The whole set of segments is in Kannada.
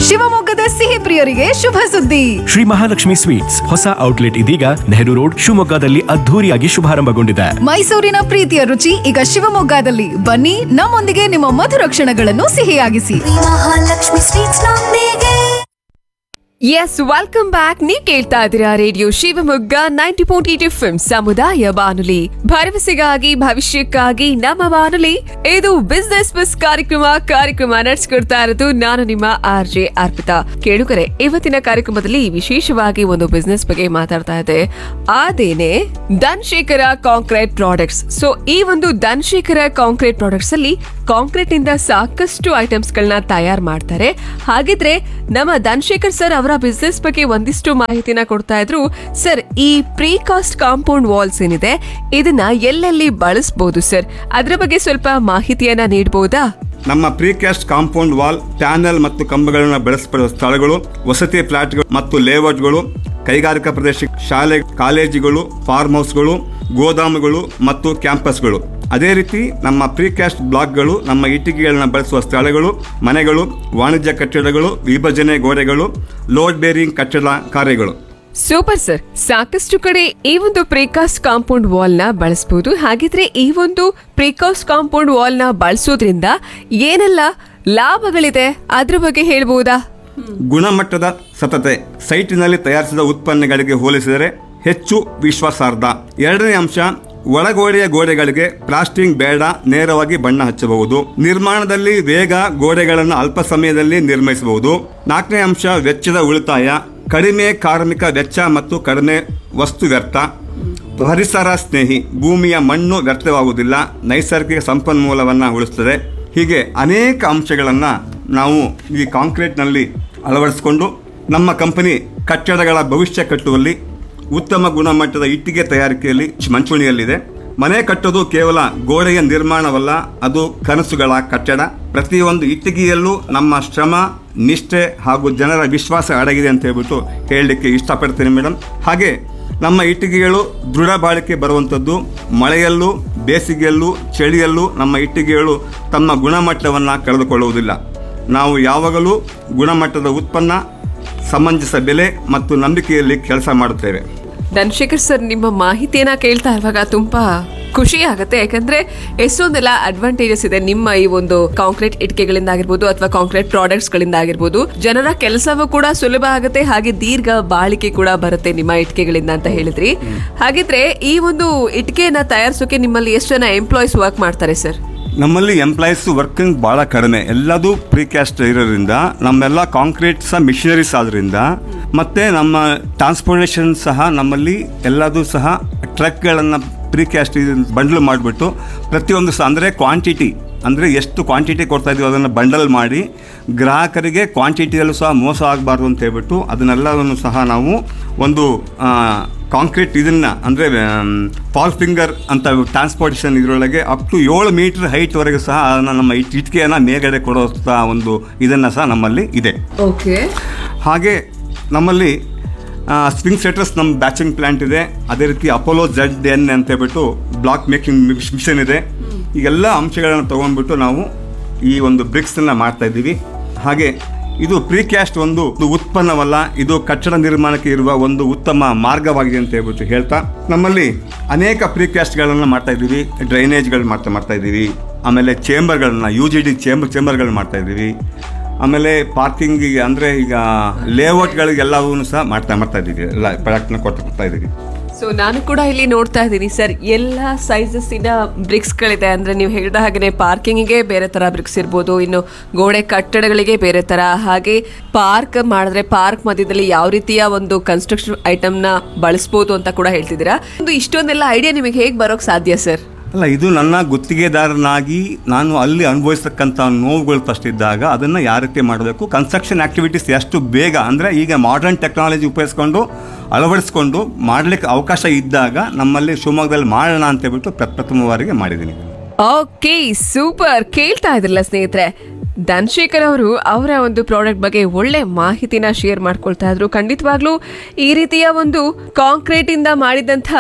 ಶಿವಮೊಗ್ಗದ ಸಿಹಿ ಪ್ರಿಯರಿಗೆ ಶುಭ ಸುದ್ದಿ ಶ್ರೀ ಮಹಾಲಕ್ಷ್ಮಿ ಸ್ವೀಟ್ಸ್ ಹೊಸ ಔಟ್ಲೆಟ್ ಇದೀಗ ನೆಹರು ರೋಡ್ ಶಿವಮೊಗ್ಗದಲ್ಲಿ ಅದ್ಧೂರಿಯಾಗಿ ಶುಭಾರಂಭಗೊಂಡಿದೆ ಮೈಸೂರಿನ ಪ್ರೀತಿಯ ರುಚಿ ಈಗ ಶಿವಮೊಗ್ಗದಲ್ಲಿ ಬನ್ನಿ ನಮ್ಮೊಂದಿಗೆ ನಿಮ್ಮ ಮಧುರ ಕ್ಷಣಗಳನ್ನು ಸಿಹಿಯಾಗಿಸಿ ಮಹಾಲಕ್ಷ್ಮಿ ಸ್ವೀಟ್ಸ್ ನೊಂದಿಗೆ ಎಸ್ ವೆಲ್ಕಮ್ ಬ್ಯಾಕ್ ನೀವು ಕೇಳ್ತಾ ಇದ್ದೀರಾ radio Shivamogga ninety point eight F ಸಮುದಾಯ ಬಾನುಲಿ ಭರವಸೆಗಾಗಿ ಭವಿಷ್ಯಕ್ಕಾಗಿ ನಮ್ಮ ಬಾನುಲಿ ಇದು ಬಿಸ್ನೆಸ್ ಬಸ್ ಕಾರ್ಯಕ್ರಮ ಕಾರ್ಯಕ್ರಮ ನಡೆಸ್ಕೊಡ್ತಾ ಇರೋದು ನಾನು ನಿಮ್ಮ ಆರ್ ಜೆ ಅರ್ಪಿತಾ ಕೇಳುಗರೆ ಇವತ್ತಿನ ಕಾರ್ಯಕ್ರಮದಲ್ಲಿ ವಿಶೇಷವಾಗಿ ಒಂದು ಬಿಸ್ನೆಸ್ ಬಗ್ಗೆ ಮಾತಾಡ್ತಾ ಇದೆ ಅದೇನೆ ಧನ್ಶೇಖರ ಕಾಂಕ್ರೀಟ್ ಪ್ರಾಡಕ್ಟ್ಸ್ ಸೊ ಈ ಒಂದು ಧನ್ಶೇಖರ ಕಾಂಕ್ರೀಟ್ ಪ್ರಾಡಕ್ಟ್ಸ್ ಅಲ್ಲಿ ಕಾಂಕ್ರೀಟ್ ಇಂದ ಸಾಕಷ್ಟು ಐಟಮ್ಸ್ ಗಳನ್ನ ತಯಾರು ಮಾಡ್ತಾರೆ ಹಾಗಿದ್ರೆ ನಮ್ಮ ಧನ್ಶೇಖರ್ ಸರ್ ಅವರ ಬಿಸ್ನೆಸ್ ಬಗ್ಗೆ ಒಂದಿಷ್ಟು ಮಾಹಿತಿನ ಕೊಡ್ತಾ ಇದ್ರು ಸರ್ ಈ ಪ್ರೀಕಾಸ್ಟ್ ಕಾಂಪೌಂಡ್ ವಾಲ್ಸ್ ಏನಿದೆ ಇದನ್ನ ಎಲ್ಲೆಲ್ಲಿ ಬಳಸಬಹುದು ಸರ್ ಅದ್ರ ಬಗ್ಗೆ ಸ್ವಲ್ಪ ಮಾಹಿತಿಯನ್ನ ನೀಡಬಹುದಾ ನಮ್ಮ ಪ್ರೀಕ್ಯಾಸ್ಟ್ ಕಾಂಪೌಂಡ್ ವಾಲ್ ಪ್ಯಾನಲ್ ಮತ್ತು ಕಂಬಗಳನ್ನು ಬೆಳೆಸಪಡುವ ಸ್ಥಳಗಳು ವಸತಿ ಫ್ಲಾಟ್ಗಳು ಮತ್ತು ಲೇಔಟ್ಗಳು ಕೈಗಾರಿಕಾ ಪ್ರದೇಶ ಶಾಲೆ ಕಾಲೇಜುಗಳು ಫಾರ್ಮ್ ಹೌಸ್ಗಳು ಗೋದಾಮುಗಳು ಮತ್ತು ಕ್ಯಾಂಪಸ್ಗಳು ಅದೇ ರೀತಿ ನಮ್ಮ ಪ್ರೀಕ್ಯಾಸ್ಟ್ ಬ್ಲಾಕ್ಗಳು ನಮ್ಮ ಇಟ್ಟಿಗೆಗಳನ್ನ ಬಳಸುವ ಸ್ಥಳಗಳು ಮನೆಗಳು ವಾಣಿಜ್ಯ ಕಟ್ಟಡಗಳು ವಿಭಜನೆ ಗೋಡೆಗಳು ಲೋಡ್ ಬೇರಿಂಗ್ ಕಟ್ಟಡ ಕಾರ್ಯಗಳು ಸೂಪರ್ ಸರ್ ಸಾಕಷ್ಟು ಕಡೆ ಈ ಒಂದು ಪ್ರೀಕಾಸ್ಟ್ ಕಾಂಪೌಂಡ್ ವಾಲ್ ನ ಬಳಸಬಹುದು ಹಾಗಿದ್ರೆ ಈ ಒಂದು ಪ್ರೀಕಾಸ್ಟ್ ಕಾಂಪೌಂಡ್ ವಾಲ್ ನ ಬಳಸೋದ್ರಿಂದ ಏನೆಲ್ಲ ಲಾಭಗಳಿದೆ ಅದ್ರ ಬಗ್ಗೆ ಹೇಳ್ಬಹುದಾ ಗುಣಮಟ್ಟದ ಸತತೆ ಸೈಟಿನಲ್ಲಿ ತಯಾರಿಸಿದ ಉತ್ಪನ್ನಗಳಿಗೆ ಹೋಲಿಸಿದರೆ ಹೆಚ್ಚು ವಿಶ್ವಾಸಾರ್ಹ ಎರಡನೇ ಅಂಶ ಒಳಗೋಡೆಯ ಗೋಡೆಗಳಿಗೆ ಪ್ಲಾಸ್ಟಿಂಗ್ ಬೇಡ ನೇರವಾಗಿ ಬಣ್ಣ ಹಚ್ಚಬಹುದು ನಿರ್ಮಾಣದಲ್ಲಿ ವೇಗ ಗೋಡೆಗಳನ್ನು ಅಲ್ಪ ಸಮಯದಲ್ಲಿ ನಿರ್ಮಿಸಬಹುದು ನಾಲ್ಕನೇ ಅಂಶ ವೆಚ್ಚದ ಉಳಿತಾಯ ಕಡಿಮೆ ಕಾರ್ಮಿಕ ವೆಚ್ಚ ಮತ್ತು ಕಡಿಮೆ ವಸ್ತು ವ್ಯರ್ಥ ಪರಿಸರ ಸ್ನೇಹಿ ಭೂಮಿಯ ಮಣ್ಣು ವ್ಯರ್ಥವಾಗುವುದಿಲ್ಲ ನೈಸರ್ಗಿಕ ಸಂಪನ್ಮೂಲವನ್ನು ಉಳಿಸ್ತದೆ ಹೀಗೆ ಅನೇಕ ಅಂಶಗಳನ್ನು ನಾವು ಈ ಕಾಂಕ್ರೀಟ್ನಲ್ಲಿ ಅಳವಡಿಸಿಕೊಂಡು ನಮ್ಮ ಕಂಪನಿ ಕಟ್ಟಡಗಳ ಭವಿಷ್ಯ ಕಟ್ಟುವಲ್ಲಿ ಉತ್ತಮ ಗುಣಮಟ್ಟದ ಇಟ್ಟಿಗೆ ತಯಾರಿಕೆಯಲ್ಲಿ ಮಂಚೂಣಿಯಲ್ಲಿದೆ ಮನೆ ಕಟ್ಟೋದು ಕೇವಲ ಗೋಡೆಯ ನಿರ್ಮಾಣವಲ್ಲ ಅದು ಕನಸುಗಳ ಕಟ್ಟಡ ಪ್ರತಿಯೊಂದು ಇಟ್ಟಿಗೆಯಲ್ಲೂ ನಮ್ಮ ಶ್ರಮ ನಿಷ್ಠೆ ಹಾಗೂ ಜನರ ವಿಶ್ವಾಸ ಅಡಗಿದೆ ಅಂತ ಹೇಳ್ಬಿಟ್ಟು ಹೇಳಲಿಕ್ಕೆ ಇಷ್ಟಪಡ್ತೀನಿ ಮೇಡಮ್ ಹಾಗೆ ನಮ್ಮ ಇಟ್ಟಿಗೆಗಳು ದೃಢ ಬಾಳಿಕೆ ಬರುವಂಥದ್ದು ಮಳೆಯಲ್ಲೂ ಬೇಸಿಗೆಯಲ್ಲೂ ಚಳಿಯಲ್ಲೂ ನಮ್ಮ ಇಟ್ಟಿಗೆಗಳು ತಮ್ಮ ಗುಣಮಟ್ಟವನ್ನು ಕಳೆದುಕೊಳ್ಳುವುದಿಲ್ಲ ನಾವು ಯಾವಾಗಲೂ ಗುಣಮಟ್ಟದ ಉತ್ಪನ್ನ ಸಮಂಜಸ ಬೆಲೆ ಮತ್ತು ನಂಬಿಕೆಯಲ್ಲಿ ಕೆಲಸ ಮಾಡುತ್ತೇವೆ ಧನಶೇಖರ್ ಸರ್ ನಿಮ್ಮ ಮಾಹಿತಿಯನ್ನ ಕೇಳ್ತಾ ಇರುವಾಗ ತುಂಬಾ ಖುಷಿ ಆಗುತ್ತೆ ಯಾಕಂದ್ರೆ ಎಷ್ಟೊಂದೆಲ್ಲ ಅಡ್ವಾಂಟೇಜಸ್ ಇದೆ ನಿಮ್ಮ ಈ ಒಂದು ಕಾಂಕ್ರೀಟ್ ಇಟ್ಕೆಗಳಿಂದ ಆಗಿರ್ಬೋದು ಅಥವಾ ಕಾಂಕ್ರೀಟ್ ಪ್ರಾಡಕ್ಟ್ಸ್ ಗಳಿಂದ ಆಗಿರ್ಬೋದು ಜನರ ಕೆಲಸವೂ ಕೂಡ ಸುಲಭ ಆಗುತ್ತೆ ಹಾಗೆ ದೀರ್ಘ ಬಾಳಿಕೆ ಕೂಡ ಬರುತ್ತೆ ನಿಮ್ಮ ಇಟ್ಕೆಗಳಿಂದ ಅಂತ ಹೇಳಿದ್ರಿ ಹಾಗಿದ್ರೆ ಈ ಒಂದು ಇಟ್ಕೆಯನ್ನ ತಯಾರಿಸೋಕೆ ನಿಮ್ಮಲ್ಲಿ ಎಷ್ಟು ಜನ ಎಂಪ್ಲಾಯೀಸ್ ವರ್ಕ್ ಮಾಡ್ತಾರೆ ಸರ್ ನಮ್ಮಲ್ಲಿ ಎಂಪ್ಲಾಯೀಸ್ ವರ್ಕಿಂಗ್ ಭಾಳ ಕಡಿಮೆ ಎಲ್ಲದೂ ಪ್ರೀಕ್ಯಾಸ್ಟ್ ಇರೋದ್ರಿಂದ ನಮ್ಮೆಲ್ಲ ಕಾಂಕ್ರೀಟ್ ಸಹ ಮಿಷನರೀಸ್ ಆದ್ರಿಂದ ಮತ್ತೆ ನಮ್ಮ ಟ್ರಾನ್ಸ್ಪೋರ್ಟೇಷನ್ ಸಹ ನಮ್ಮಲ್ಲಿ ಎಲ್ಲದೂ ಸಹ ಟ್ರಕ್ಗಳನ್ನು ಪ್ರೀಕ್ಯಾಸ್ಟ್ ಬಂಡಲ್ ಮಾಡಿಬಿಟ್ಟು ಪ್ರತಿಯೊಂದು ಸಹ ಅಂದರೆ ಕ್ವಾಂಟಿಟಿ ಅಂದರೆ ಎಷ್ಟು ಕ್ವಾಂಟಿಟಿ ಕೊಡ್ತಾ ಇದೀವಿ ಅದನ್ನು ಬಂಡಲ್ ಮಾಡಿ ಗ್ರಾಹಕರಿಗೆ ಕ್ವಾಂಟಿಟಿಯಲ್ಲೂ ಸಹ ಮೋಸ ಆಗಬಾರ್ದು ಅಂತ ಹೇಳ್ಬಿಟ್ಟು ಅದನ್ನೆಲ್ಲವನ್ನು ಸಹ ನಾವು ಒಂದು ಕಾಂಕ್ರೀಟ್ ಇದನ್ನು ಅಂದರೆ ಪಾಲ್ ಫಿಂಗರ್ ಅಂತ ಟ್ರಾನ್ಸ್ಪೋರ್ಟೇಷನ್ ಇದರೊಳಗೆ ಅಪ್ ಟು ಏಳು ಮೀಟರ್ ಹೈಟ್ವರೆಗೂ ಸಹ ಅದನ್ನು ನಮ್ಮ ಇಟ್ ಇಟ್ಕೆಯನ್ನು ಮೇಲ್ಗಡೆ ಕೊಡೋ ಒಂದು ಇದನ್ನು ಸಹ ನಮ್ಮಲ್ಲಿ ಇದೆ ಓಕೆ ಹಾಗೆ ನಮ್ಮಲ್ಲಿ ಸ್ವಿಂಗ್ ಸೆಟರ್ಸ್ ನಮ್ಮ ಬ್ಯಾಚಿಂಗ್ ಪ್ಲಾಂಟ್ ಇದೆ ಅದೇ ರೀತಿ ಅಪೋಲೋ ಜೆಡ್ ಎನ್ ಅಂತ ಹೇಳ್ಬಿಟ್ಟು ಬ್ಲಾಕ್ ಮೇಕಿಂಗ್ ಮಿಷನ್ ಇದೆ ಈಗೆಲ್ಲ ಅಂಶಗಳನ್ನು ತೊಗೊಂಡ್ಬಿಟ್ಟು ನಾವು ಈ ಒಂದು ಬ್ರಿಕ್ಸನ್ನು ಮಾಡ್ತಾ ಇದ್ದೀವಿ ಹಾಗೆ ಇದು ಪ್ರೀಕ್ಯಾಸ್ಟ್ ಒಂದು ಒಂದು ಉತ್ಪನ್ನವಲ್ಲ ಇದು ಕಟ್ಟಡ ನಿರ್ಮಾಣಕ್ಕೆ ಇರುವ ಒಂದು ಉತ್ತಮ ಮಾರ್ಗವಾಗಿದೆ ಅಂತ ಹೇಳ್ಬಿಟ್ಟು ಹೇಳ್ತಾ ನಮ್ಮಲ್ಲಿ ಅನೇಕ ಪ್ರೀಕ್ಯಾಸ್ಟ್ಗಳನ್ನು ಮಾಡ್ತಾ ಇದ್ದೀವಿ ಡ್ರೈನೇಜ್ಗಳು ಮಾಡ್ತಾ ಮಾಡ್ತಾ ಇದ್ದೀವಿ ಆಮೇಲೆ ಚೇಂಬರ್ಗಳನ್ನ ಯು ಜಿ ಡಿ ಚೇಂಬರ್ ಚೇಂಬರ್ಗಳು ಮಾಡ್ತಾ ಇದ್ದೀವಿ ಆಮೇಲೆ ಪಾರ್ಕಿಂಗ್ ಅಂದರೆ ಈಗ ಲೇಔಟ್ಗಳಿಗೆಲ್ಲವೂ ಸಹ ಮಾಡ್ತಾ ಮಾಡ್ತಾ ಇದ್ದೀವಿ ಎಲ್ಲ ಪ್ರಾಡಕ್ಟ್ನ ಕೊಟ್ಟು ಕೊಡ್ತಾ ಇದ್ದೀವಿ ಸೊ ನಾನು ಕೂಡ ಇಲ್ಲಿ ನೋಡ್ತಾ ಇದ್ದೀನಿ ಸರ್ ಎಲ್ಲ ಸೈಜಸ್ಸಿನ ಬ್ರಿಕ್ಸ್ಗಳಿದೆ ಅಂದ್ರೆ ನೀವು ಹೇಳಿದ ಹಾಗೆ ಪಾರ್ಕಿಂಗಿಗೆ ಬೇರೆ ತರ ಬ್ರಿಕ್ಸ್ ಇರ್ಬೋದು ಇನ್ನು ಗೋಡೆ ಕಟ್ಟಡಗಳಿಗೆ ಬೇರೆ ತರ ಹಾಗೆ ಪಾರ್ಕ್ ಮಾಡಿದ್ರೆ ಪಾರ್ಕ್ ಮಧ್ಯದಲ್ಲಿ ಯಾವ ರೀತಿಯ ಒಂದು ಕನ್ಸ್ಟ್ರಕ್ಷನ್ ಐಟಮ್ನ ಬಳಸ್ಬೋದು ಅಂತ ಕೂಡ ಹೇಳ್ತಿದ್ದೀರಾ ಒಂದು ಇಷ್ಟೊಂದೆಲ್ಲ ಐಡಿಯಾ ನಿಮಗೆ ಹೇಗೆ ಬರೋಕ್ ಸಾಧ್ಯ ಸರ್ ಅಲ್ಲ ಇದು ನನ್ನ ಗುತ್ತಿಗೆದಾರನಾಗಿ ನಾನು ಅಲ್ಲಿ ಅನುಭವಿಸ್ತಕ್ಕಂಥ ನೋವುಗಳು ಫಸ್ಟಿದ್ದಾಗ ಅದನ್ನು ಯಾವ ರೀತಿ ಮಾಡಬೇಕು ಕನ್ಸ್ಟ್ರಕ್ಷನ್ ಆಕ್ಟಿವಿಟೀಸ್ ಎಷ್ಟು ಬೇಗ ಅಂದರೆ ಈಗ ಮಾಡರ್ನ್ ಟೆಕ್ನಾಲಜಿ ಉಪಯೋಗಿಸ್ಕೊಂಡು ಅಳವಡಿಸ್ಕೊಂಡು ಮಾಡಲಿಕ್ಕೆ ಅವಕಾಶ ಇದ್ದಾಗ ನಮ್ಮಲ್ಲಿ ಶಿವಮೊಗ್ಗದಲ್ಲಿ ಮಾಡೋಣ ಅಂತ ಹೇಳ್ಬಿಟ್ಟು ಪ್ರಪ್ರಥಮವಾರಿಗೆ ಮಾಡಿದ್ದೀನಿ ಓಕೆ ಸೂಪರ್ ಕೇಳ್ತಾ ಇದ್ರಲ್ಲ ಸ್ನೇಹಿತರೆ ಧನ್ಶೇಖರ್ ಅವರು ಅವರ ಒಂದು ಪ್ರಾಡಕ್ಟ್ ಬಗ್ಗೆ ಒಳ್ಳೆ ಮಾಹಿತಿನ ಶೇರ್ ಮಾಡ್ಕೊಳ್ತಾ ಇದ್ರು ಖಂಡಿತವಾಗ್ಲೂ ಈ ರೀತಿಯ ಒಂದು ಕಾಂಕ್ರೀಟ್ ಇಂದ ಮಾಡಿದಂಥ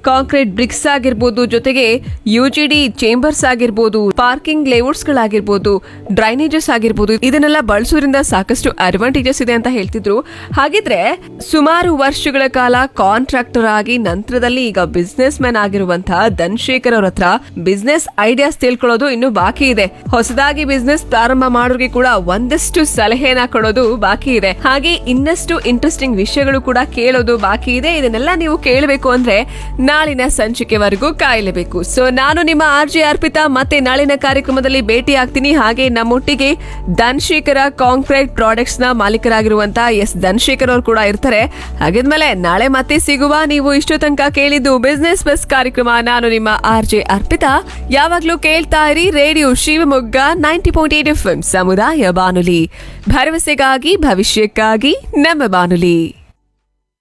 ಕಾಂಕ್ರೀಟ್ ಬ್ರಿಕ್ಸ್ ಆಗಿರ್ಬೋದು ಜೊತೆಗೆ ಯು ಜಿ ಡಿ ಚೇಂಬರ್ಸ್ ಆಗಿರ್ಬೋದು ಪಾರ್ಕಿಂಗ್ ಲೇಔಟ್ಸ್ ಗಳಾಗಿರ್ಬೋದು ಡ್ರೈನೇಜಸ್ ಆಗಿರ್ಬೋದು ಇದನ್ನೆಲ್ಲ ಬಳಸೋದ್ರಿಂದ ಸಾಕಷ್ಟು ಅಡ್ವಾಂಟೇಜಸ್ ಇದೆ ಅಂತ ಹೇಳ್ತಿದ್ರು ಹಾಗಿದ್ರೆ ಸುಮಾರು ವರ್ಷಗಳ ಕಾಲ ಕಾಂಟ್ರಾಕ್ಟರ್ ಆಗಿ ನಂತರದಲ್ಲಿ ಈಗ ಬಿಸ್ನೆಸ್ ಮ್ಯಾನ್ ಆಗಿರುವಂತಹ ಧನ್ಶೇಖರ್ ಅವ್ರ ಹತ್ರ ಬಿಸ್ನೆಸ್ ಐಡಿಯಾಸ್ ತಿಳ್ಕೊಳ್ಳೋದು ಇನ್ನು ಬಾಕಿ ಇದೆ ಹೊಸದಾಗಿ ಬಿಸ್ನೆಸ್ ಪ್ರಾರಂಭ ಮಾಡೋರಿಗೆ ಕೂಡ ಒಂದಷ್ಟು ಸಲಹೆನ ಕೊಡೋದು ಬಾಕಿ ಇದೆ ಹಾಗೆ ಇನ್ನಷ್ಟು ಇಂಟ್ರೆಸ್ಟಿಂಗ್ ವಿಷಯಗಳು ಕೂಡ ಕೇಳೋದು ಬಾಕಿ ಇದೆ ಇದನ್ನೆಲ್ಲ ನೀವು ಕೇಳಬೇಕು ಅಂದ್ರೆ ನಾಳಿನ ಸಂಚಿಕೆವರೆಗೂ ಕಾಯಲೇಬೇಕು ಸೊ ನಾನು ನಿಮ್ಮ ಆರ್ ಜೆ ಅರ್ಪಿತಾ ಮತ್ತೆ ನಾಳಿನ ಕಾರ್ಯಕ್ರಮದಲ್ಲಿ ಭೇಟಿ ಆಗ್ತೀನಿ ಹಾಗೆ ನಮ್ಮೊಟ್ಟಿಗೆ ಧನ್ಶೇಖರ ಕಾಂಕ್ರೀಟ್ ಪ್ರಾಡಕ್ಟ್ಸ್ ನ ಮಾಲೀಕರಾಗಿರುವಂತಹ ಎಸ್ ಧನ್ಶೇಖರ್ ಅವರು ಕೂಡ ಇರ್ತಾರೆ ಹಾಗಿದ್ಮೇಲೆ ನಾಳೆ ಮತ್ತೆ ಸಿಗುವ ನೀವು ಇಷ್ಟು ತನಕ ಕೇಳಿದ್ದು ಬಿಸ್ನೆಸ್ ಬಸ್ ಕಾರ್ಯಕ್ರಮ ನಾನು ನಿಮ್ಮ ಆರ್ ಜೆ ಅರ್ಪಿತಾ ಯಾವಾಗ್ಲೂ ಕೇಳ್ತಾ ಇರಿ radio Shivamogga ninety point eight F ಸಮುದಾಯ ಬಾನುಲಿ ಭರವಸೆಗಾಗಿ ಭವಿಷ್ಯಕ್ಕಾಗಿ ನಮ್ಮ ಬಾನುಲಿ